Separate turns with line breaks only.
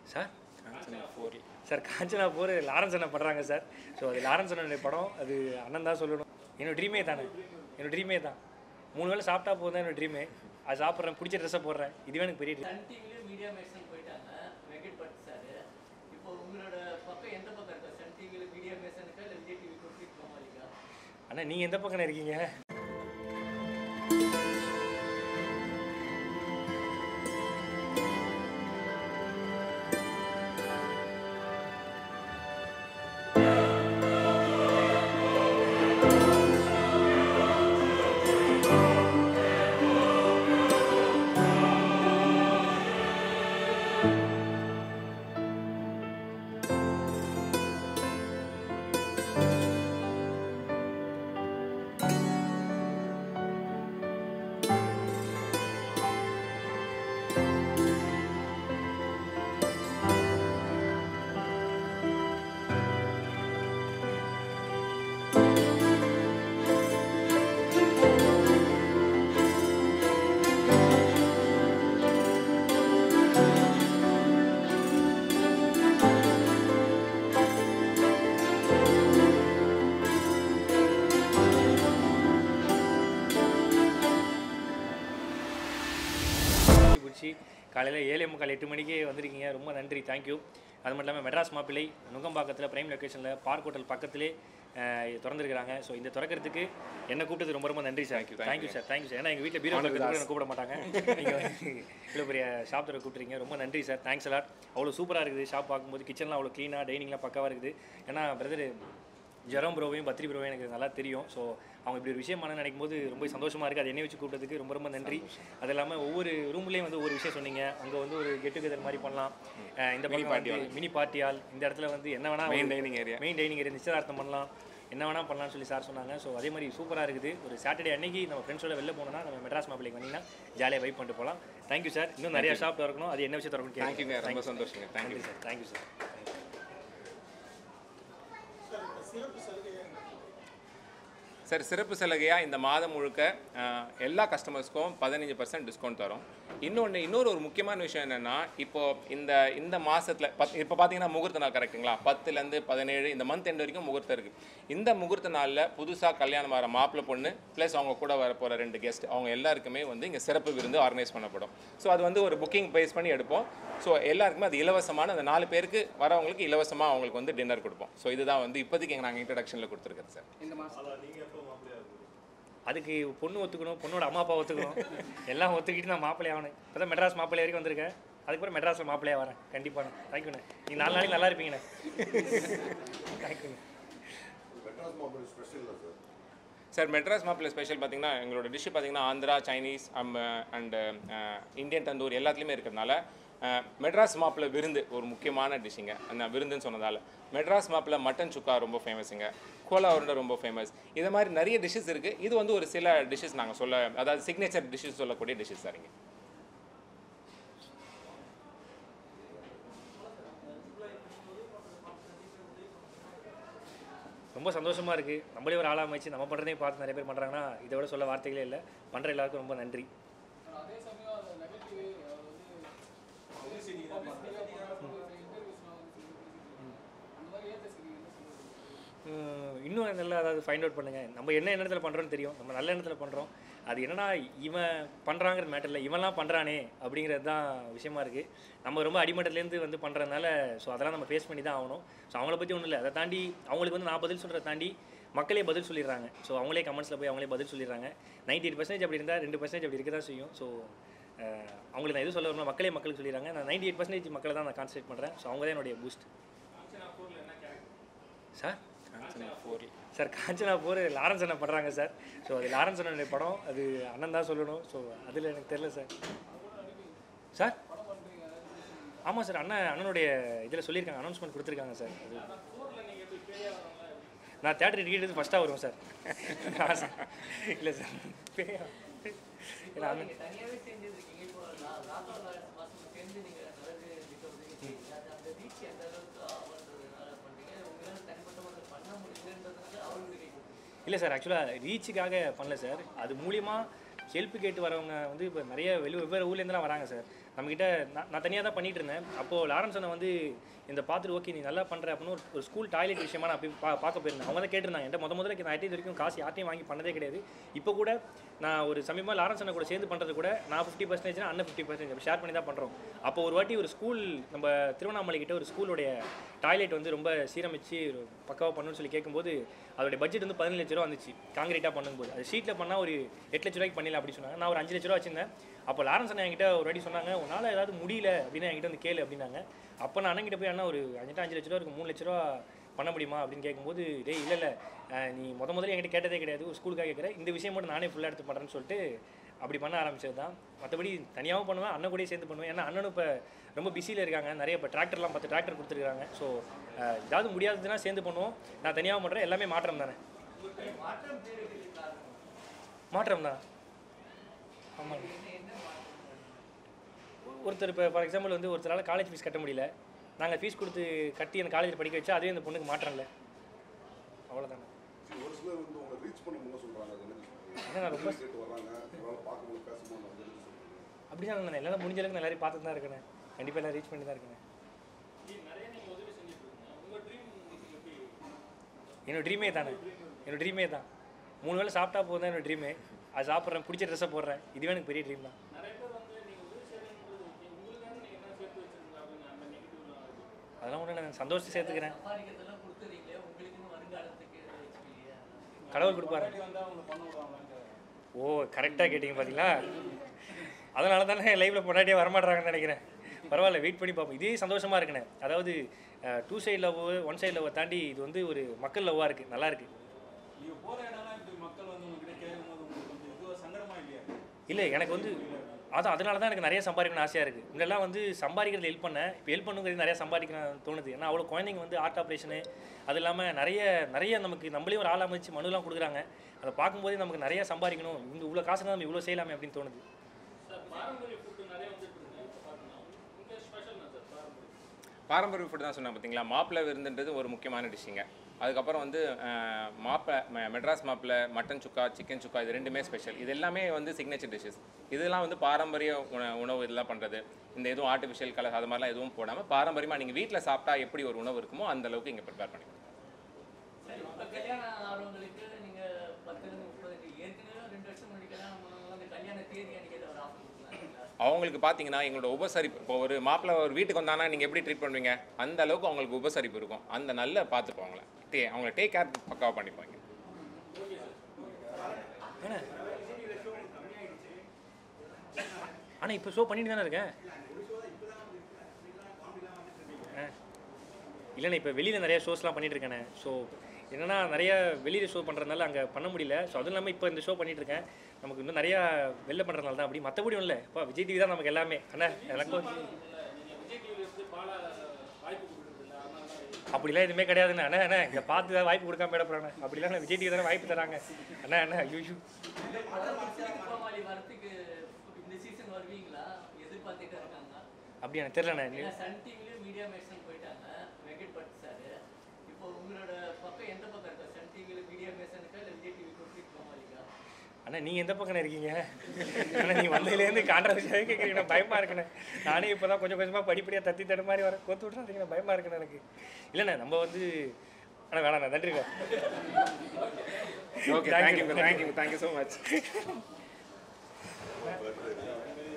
Sir
Kanchana four
sir Kanchana four Lawrence அண்ணன் படுறாங்க sir so அது லாரன்ஸ் அண்ணனுடைய படம் அது அண்ணன் தான் சொல்லணும் என்னோட ட்ரீமே தானே என்னோட ட்ரீமே தான் மூணு வேளை சாப்பிட்டா போதும் தான் என்னோட ட்ரீமே அது சாப்பிட்றேன் பிடிச்ச ட்ரெஸ்ஸை போடுறேன் இதுவே எனக்கு பெரிய dream.
சன் டிவிலையும் மீடியா மேக்ஸன் போயிட்டாங்க வெங்கட் பட் சார் இப்போ உங்களோட பக்கம் எந்த பக்கம் இருக்கா சன் டிவியில் மீடியா மேக்ஸனுக்கா இல்லை விஜய் டிவி கொடுத்துட்டு கோமாளிக்கா
அண்ணா நீங்கள் எந்த பக்கம் இருக்கீங்க பிடிச்சி காலையில் ஏழே முக்கால் எட்டு மணிக்கு வந்திருக்கீங்க ரொம்ப நன்றி தேங்க்யூ அது மட்டும் இல்லாமல் மெட்ராஸ் மாப்பிள்ளை நுங்கம்பாக்கத்தில் பிரைம் லொக்கேஷனில் பார்க் ஹோட்டல் பக்கத்திலே அஹ், திறந்திருக்கிறாங்க ஸோ இந்த திறக்கிறதுக்கு என்ன கூப்பிட்டது ரொம்ப ரொம்ப நன்றி sir thank you sir thank you sir ஏன்னா எங்கள் வீட்டில் பீரோ என்ன கூப்பிட மாட்டாங்க நீங்கள் இவ்வளோ பெரிய ஷாப் தர கூப்பிட்றீங்க ரொம்ப நன்றி சார் தேங்க்ஸ் அலாட் அவ்வளோ சூப்பராக இருக்குது ஷாப் பார்க்கும்போது கிச்சன்லாம் அவ்வளோ க்ளீனாக டைனிங்லாம் பக்காவாக இருக்குது ஏன்னா பிரதர் ஜெரம் ப்ரோவையும் பத்ரி ப்ரோவையும் எனக்கு நல்லா தெரியும் ஸோ அவங்க இப்படி ஒரு விஷயம் பண்ண நினைக்கும் போது ரொம்ப சந்தோஷமாக இருக்குது அது என்னை வச்சு கூப்பிட்டதுக்கு ரொம்ப ரொம்ப நன்றி அது இல்லாமல் ஒவ்வொரு ரூம்லேயும் வந்து ஒவ்வொரு விஷயம் சொன்னீங்க அங்கே வந்து ஒரு கெட் டுகெதர் மாதிரி பண்ணலாம் அஹ் இந்த பக்கம் வந்து மினி பார்ட்டி ஹால் இந்த இடத்துல வந்து என்ன வேணா
main dining area
main dining area நிச்சயதார்த்தம் பண்ணலாம் என்ன வேணா பண்ணலாம்னு சொல்லி சார் சொன்னாங்க ஸோ அதே மாதிரி சூப்பராக இருக்குது ஒரு சாட்டர்டே அன்னைக்கு நம்ம ஃப்ரெண்ட்ஸோட வெளில போனோம்னா நம்ம மெட்ராஸ் மாப்பிள்ளைக்கு வந்தீங்கன்னா ஜாலியாக வைப் பண்ணிட்டு போகலாம் தேங்க்யூ சார் இன்னும் நிறைய ஷாப் திறக்கணும் அது என்ன விஷயம் திறக்கணும்
தேங்க்யூங்க ரொம்ப சந்தோஷங்க தேங்க்யூ
நன்றி சார் தேங்க்யூ சார்
சார் சிறப்பு சலுகையாக இந்த மாதம் முழுக்க அஹ், எல்லா கஸ்டமர்ஸ்க்கும் பதினஞ்சு பர்சன்ட் டிஸ்கவுண்ட் தரோம் இன்னொன்று இன்னொரு ஒரு முக்கியமான விஷயம் என்னென்னா இப்போ இந்த இந்த மாதத்தில் பத் இப்போ பார்த்தீங்கன்னா முகூர்த்த நாள் கரெக்ட்டுங்களா பத்துலேருந்து பதினேழு இந்த மந்த் எண்ட் வரைக்கும் முகூர்த்தம் இருக்குது இந்த முகூர்த்த நாளில் புதுசாக கல்யாணம் வர மாப்பிள்ளை பொண்ணு ப்ளஸ் அவங்க கூட வர போகிற ரெண்டு கெஸ்ட் அவங்க எல்லாருக்குமே வந்து இங்கே சிறப்பு விருந்து ஆர்கனைஸ் பண்ணப்படும் ஸோ அது வந்து ஒரு புக்கிங் பேஸ் பண்ணி எடுப்போம் ஸோ எல்லாருக்குமே அது இலவசமான அந்த நாலு பேருக்கு வரவங்களுக்கு இலவசமாக அவங்களுக்கு வந்து டின்னர் கொடுப்போம் ஸோ இதுதான் வந்து இப்போதைக்கு நாங்கள் இன்ட்ரடக்ஷனில் கொடுத்துருக்கோம் சார்
அதுக்கு பொண்ணு ஒத்துக்கணும் பொண்ணோட அம்மா அப்பா ஒத்துக்கணும் எல்லாம் ஒத்துக்கிட்டு நான் மாப்பிள்ளை ஆகணும் இப்போ தான் மெட்ராஸ் மாப்பிள்ளை வரைக்கும் வந்திருக்கேன் அதுக்கப்புறம் மெட்ராஸில் மாப்பிள்ளையாக வரேன் கண்டிப்பாண்ணே தேங்க்யூண்ணே நீங்கள் நாலு நாளைக்கு நல்லா இருப்பீங்கண்ணே தேங்க்யூண்ணே
சார் மெட்ராஸ் மாப்பிள்ளை ஸ்பெஷல் பார்த்தீங்கன்னா எங்களோட டிஷ்ஷு பார்த்தீங்கன்னா Andhra Chinese and Indian tandoor எல்லாத்துலேயுமே இருக்கிறதுனால அஹ், மெட்ராஸ் மாப்பிள்ளை விருந்து ஒரு முக்கியமான டிஷ்ஷுங்க அந்த விருந்துன்னு சொன்னதால் மெட்ராஸ் மாப்பிள்ளை மட்டன் சுக்கா ரொம்ப ஃபேமஸுங்க கோலா உருண்டை ரொம்ப ஃபேமஸ் இது மாதிரி நிறைய டிஷ்ஷஸ் இருக்குது இது வந்து ஒரு சில டிஷ்ஷஸ் நாங்கள் சொல்ல அதாவது சிக்னேச்சர் டிஷ்ஷஸ் சொல்லக்கூடிய டிஷ்ஷஸ் சார் இங்கே
ரொம்ப சந்தோஷமாக இருக்குது நம்மளே ஒரு ஆளாக அமைச்சு நம்ம பண்ணுறதையும் பார்த்து நிறைய பேர் பண்ணுறாங்கன்னா இதை விட சொல்ல வார்த்தைகளே இல்லை பண்ணுற எல்லாருக்கும் ரொம்ப நன்றி உம், இன்னும் நல்லா அதாவது ஃபைண்ட் அவுட் பண்ணுங்கள் நம்ம என்ன எண்ணத்தில் பண்ணுறோன்னு தெரியும் நம்ம நல்ல எண்ணத்தில் பண்ணுறோம் அது என்னன்னா இவன் பண்ணுறாங்கிற மேட்டர் இல்லை இவன்லாம் பண்ணுறானே அப்படிங்கிறது தான் விஷயமா இருக்குது நம்ம ரொம்ப அடிமட்டத்துலேருந்து வந்து பண்ணுறதுனால ஸோ அதெல்லாம் நம்ம ஃபேஸ் பண்ணி தான் ஆகணும் ஸோ அவங்கள பற்றி ஒன்றும் இல்லை அதை தாண்டி அவங்களுக்கு வந்து நான் பதில் சொல்கிறத தாண்டி மக்களே பதில் சொல்லிடுறாங்க ஸோ அவங்களே கமெண்ட்ஸில் போய் அவங்களே பதில் சொல்லிடுறாங்க நைன்டி எயிட் பர்சன்டேஜ் அப்படி இருந்தால் ரெண்டு பர்சன்டேஜ் அப்படி இருக்க தான் செய்யும் ஸோ அவங்களுக்கு நான் எதுவும் சொல்ல வரணும் மக்களே மக்களுக்கு சொல்லிடுறாங்க நான் நைன்டி எயிட் பர்சன்டேஜ் மக்களை தான் நான் கான்சன்ட்ரேட் பண்ணுறேன் ஸோ அவங்க தான் என்னுடைய boost sir
Kanchana four
sir Kanchana four Lawrence அண்ணன் படுறாங்க சார் ஸோ அது லாரன்ஸ் அண்ணனுடைய படம் அது அண்ணன் தான் சொல்லணும் ஸோ அதில் எனக்கு தெரில சார் சார் ஆமாம் சார் அண்ணன் அண்ணனுடைய இதில் சொல்லியிருக்காங்க அனௌன்ஸ்மெண்ட் கொடுத்துருக்காங்க சார் அது நான் தேட்டர் டிக்கெட் ஃபஸ்ட்டாக வருவேன் சார் இல்லை சார் இல்லை அண்ணன்
தனியாகவே செஞ்சுருக்கீங்க இப்போ லா- ராகுல் லாரன்ஸ் மாதம் சேர்ந்து நீங்கள் நல்லது இருக்கீங்க அது அந்த ரீச் எந்த அளவுக்கு ஆகுன்றதுனால பண்ணுறீங்க உங்களால் தனிப்பட்ட முறையில் பண்ண முடியலன்றதுனால அவருக்கு கை கொடுக்குறீங்க
இல்லை சார் ஆக்சுவலாக ரீச்சுக்காக பண்ணல சார் அது மூலியமாக ஹெல்ப் கேட்டு வரவங்க வந்து இப்போ நிறைய வெளி வெவ்வேறு ஊர்லேருந்துலாம் வராங்க சார் நம்மக்கிட்ட நான் நான் தனியாக தான் பண்ணிட்டு இருந்தேன் அப்போது லாரன்ஸ் அண்ணன் வந்து இந்த பார்த்துட்டு ஓகே நீ நல்லா பண்ணுற அப்படின்னு ஒரு ஒரு ஸ்கூல் டாய்லெட் விஷயமா நான் போய் பா பார்க்க போயிருந்தேன் அவங்க தான் கேட்டிருந்தாங்க என்கிட்ட முத முதல்ல நான் ஐடி வரைக்கும் காசு யார்ட்டையும் வாங்கி பண்ணதே கிடையாது இப்போ கூட நான் ஒரு சமீபமாக லாரன்ஸ் அண்ணன் கூட சேர்ந்து பண்ணுறது கூட நான் ஃபிஃப்டி பர்சன்டேஜ் அண்ணன் ஃபிஃப்டி பர்சன்டேஜ் ஷேர் பண்ணி தான் பண்ணுறோம் அப்போ ஒரு வாட்டி ஒரு ஸ்கூல் நம்ம திருவண்ணாமலை கிட்ட ஒரு ஸ்கூலோடைய டாய்லெட் வந்து ரொம்ப சீரமைச்சு ஒரு பக்காவாக பண்ணணும்னு சொல்லி கேட்கும்போது அதோடைய பட்ஜெட் வந்து பதினஞ்சு லட்ச ரூபா வந்துச்சு காங்கிரீட்டாக பண்ணும்போது அது ஷீட்டில் பண்ணால் ஒரு எட்டு லட்ச ரூபாய்க்கு பண்ணிடலாம் அப்படின்னு சொன்னாங்க நான் ஒரு அஞ்சு லட்ச ரூபா வச்சிருந்தேன் அப்போ லாரன்ஸ் அண்ணன் என்கிட்ட ஒரு வாட்டி சொன்னாங்க உன்னால் ஏதாவது முடியல அப்படின்னு என்கிட்ட வந்து கேளு அப்படின்னாங்க அப்போ நான் அண்ணன்கிட்ட போய் அண்ணா ஒரு அஞ்சு அஞ்சு லட்ச ரூபா இருக்கு மூணு லட்ச ரூபா பண்ண முடியுமா அப்படின்னு கேட்கும்போது டேய் இல்லை இல்லை நீ முத முதல்ல என்கிட்ட கேட்டதே கிடையாது ஒரு ஸ்கூலுக்காக கேட்குறேன் இந்த விஷயம் மட்டும் நானே ஃபுல்லாக எடுத்து பண்ணுறேன்னு சொல்லிட்டு அப்படி பண்ண ஆரம்பிச்சது தான் மற்றபடி தனியாகவும் பண்ணுவேன் அண்ணன் கூடயே சேர்ந்து பண்ணுவேன் ஏன்னா அண்ணனும் இப்போ ரொம்ப பிஸியில் இருக்காங்க நிறைய இப்போ டிராக்டர்லாம் பத்து டிராக்டர் கொடுத்துருக்காங்க ஸோ ஏதாவது முடியாததுன்னா சேர்ந்து பண்ணுவோம் நான் தனியாகவும் பண்ணுறேன் எல்லாமே மாற்றம் தானே
மாற்றம் தேவைகளுக்கு காரணம்
மாற்றம் தான் ஆமாம்
என்ன என்ன மாற்றம்
ஒருத்தர் இப்போ ஃபார் எக்ஸாம்பிள் வந்து ஒருத்தரால் காலேஜ் ஃபீஸ் கட்ட முடியல நாங்கள் ஃபீஸ் கொடுத்து கட்டி அந்த காலேஜ் படிக்க வச்சா அதுவே அந்த பொண்ணுக்கு மாற்றம் இல்லை அவ்வளோதானே
சரி, ஒரு சிலர் வந்து உங்களை ரீச் பண்ண முடியல சொல்றாங்க அது என்ன சொல்றீங்க?
அதான் நான் ரொம்ப
கேட்டு வர்றாங்க உங்களால் பார்க்க முடியல பேச முடியல அது என்ன சொல்றீங்க
அப்படி தான் நான் எல்லாம் முடிஞ்ச அளவுக்கு நான் எல்லாரையும் பார்த்துட்டு தான் இருக்கேன் கண்டிப்பாக எல்லாம் ரீச் பண்ணி தான் இருக்கேன் என்னோட ட்ரீமே தானே என்னோட ட்ரீமே தான் மூணு வேளை சாப்பிட்டா போதும் தான் என்னோட ட்ரீமே அது சாப்பிட்றேன் பிடிச்ச ட்ரெஸ்ஸை போடுறேன் இதுவே எனக்கு பெரிய ட்ரீம் தான் அதெல்லாம் ஒன்றும் நான் சந்தோஷத்தை சேர்த்துக்கிறேன்
சம்பாதிக்கிறதெல்லாம் கொடுத்துறீங்களே உங்களுக்குன்னு வருங்காலத்துக்கு வச்சுக்கலையா
கடவுள் கொடுப்பாரு ஓ கரெக்டாக கேட்டிங்க பார்த்தீங்களா அதனால தானே லைவில் பொண்டாட்டியே வரமாட்றாங்கன்னு நினைக்கிறேன் பரவாயில்ல வெயிட் பண்ணி பார்ப்போம் இதே சந்தோஷமா இருக்குண்ணே அதாவது two side love one side love தாண்டி இது வந்து ஒரு மக்கள் லவ்வாக இருக்குது நல்லா இருக்கு
நீங்க போற இடம்லாம் இப்படி மக்கள் வந்து உங்ககிட்ட கேட்கும்போது உங்களுக்கு கொஞ்சம் இதுவா சங்கடமா இல்லையா
இல்லை எனக்கு வந்து அதான் அதனால தான் எனக்கு நிறைய சம்பாதிக்கணும்னு ஆசையாக இருக்குது முன்னெல்லாம் வந்து சம்பாதிக்கிறது ஹெல்ப் பண்ணேன் இப்போ ஹெல்ப் பண்ணுங்கிறது நிறைய சம்பாதிக்கணும் தோணுது ஏன்னா அவ்வளோ குழந்தைங்க வந்து ஆர்ட் ஆப்ரேஷனு அது இல்லாமல் நிறைய நிறைய நமக்கு நம்மளே ஒரு ஆள் அமைச்சு மனுலாம் கொடுக்குறாங்க அதை பார்க்கும்போதே நமக்கு நிறைய சம்பாதிக்கணும் இங்கே இவ்வளோ காசு நம்ம இவ்வளோ செய்யலாமே அப்படின்னு தோணுது
பாரம்பரிய ஃபுட் தான் சொன்னேன் பார்த்தீங்களா மாப்பிள்ளை விருந்துன்றது ஒரு முக்கியமான டிஷ்ஷுங்க அதுக்கப்புறம் வந்து அஹ், மாப்பிளை ம- மெட்ராஸ் மாப்பிள்ளை மட்டன் சுக்கா சிக்கன் சுக்கா இது ரெண்டுமே ஸ்பெஷல் இது எல்லாமே வந்து சிக்னேச்சர் டிஷ்ஷஸ் இதெல்லாம் வந்து பாரம்பரிய உண உணவு இதெல்லாம் பண்ணுறது இந்த எதுவும் ஆர்டிஃபிஷியல் கலர் அது மாதிரிலாம் எதுவும் போடாமல் பாரம்பரியமாக நீங்கள் வீட்டில் சாப்பிட்டா எப்படி ஒரு உணவு இருக்குமோ அந்த அளவுக்கு இங்கே ப்ரிப்பேர் பண்ணிக்கலாம்
சரி இப்போ கல்யாணம் ஆகிறவங்களுக்கு நீங்க பத்துலேருந்து முப்பது ஏற்கனவே ரெண்டு வருஷம் முன்னாடி கல்யாணம் பண்ணவங்க அந்த கல்யாண தேதி அன்னைக்கு ஏதாவது ஒரு ஆஃபர் கொடுக்குறாங்களா
அவங்களுக்கு பார்த்தீங்கன்னா எங்களோட உபசரிப்பு இப்போ ஒரு மாப்பிள்ளை ஒரு வீட்டுக்கு வந்தாங்கன்னா நீங்கள் எப்படி ட்ரீட் பண்ணுவீங்க அந்த அளவுக்கு அவங்களுக்கு உபசரிப்பு இருக்கும் அந்த நல்ல பார்த்துப்போம் அவங்கள டே அவங்கள டேக் கேர் பக்காவாக பண்ணிப்பாங்க
ஏண்ணே ஆனால் இப்போ ஷோ பண்ணிட்டு தானே இருக்கேன் ஆ. இல்லைண்ணே இப்போ வெளியில் நிறைய ஷோஸ்லாம் பண்ணிட்டு இருக்கேண்ணே ஸோ என்னன்னா நிறைய வெளியில் ஷோ பண்ணுறதுனால அங்கே பண்ண முடியல ஸோ அதுவும் இல்லாமல் இப்போ இந்த ஷோ பண்ணிட்டு இருக்கேன் நமக்கு இன்னும் நிறையா வெளில பண்ணுறதுனால தான் அப்படி மற்றபடி ஒன்றும் இல்லை இப்போ விஜய் டிவி தான் நமக்கு எல்லாமே அண்ணா எனக்கும் அப்படிலாம் எதுவுமே கிடையாதுண்ணே அண்ணா அண்ணா இங்கே பார்த்து தான் வாய்ப்பு கொடுக்காம போயிட போகிறாங்க அப்படிலாம் நான் விஜய் டிவி தானே வாய்ப்பு தராங்க அண்ணா அண்ணா ஐயோ
தீபாவளி வரத்துக்கு இந்த சீசன் வருவீங்களா எதிர்பார்த்துட்டு இருக்காங்க
அப்படி எனக்கு தெரியலண்ணே
ஏன்னா சன் டிவிலையும் மீடியா மேக்ஸன் போயிட்டாங்க வெங்கட் பட் சார் இப்போ உங்களோட பக்கம் எந்த பக்கம் இருக்கா சன் டிவியில் மீடியா மேக்ஸனுக்கா இல்லை விஜய் டிவி கொடுத்து தீபாவளிக்கா
அண்ணா நீங்கள் எந்த பக்கம் இருக்கீங்க அண்ணா நீ வந்ததுலேருந்து கான்ட்ரவர்சியாக கேட்குறீங்க பயமாக இருக்குண்ணே நானே இப்போ தான் கொஞ்சம் கொஞ்சமாக படிப்படியாக தத்தி தடு மாதிரி வர கோத்து விட்றாதீங்க பயமாக இருக்குண்ணே எனக்கு இல்லைண்ணே நம்ம வந்து அண்ணா வேணாண்ணா நன்றிண்ணே
okay thank you thank you thank you so much
birthday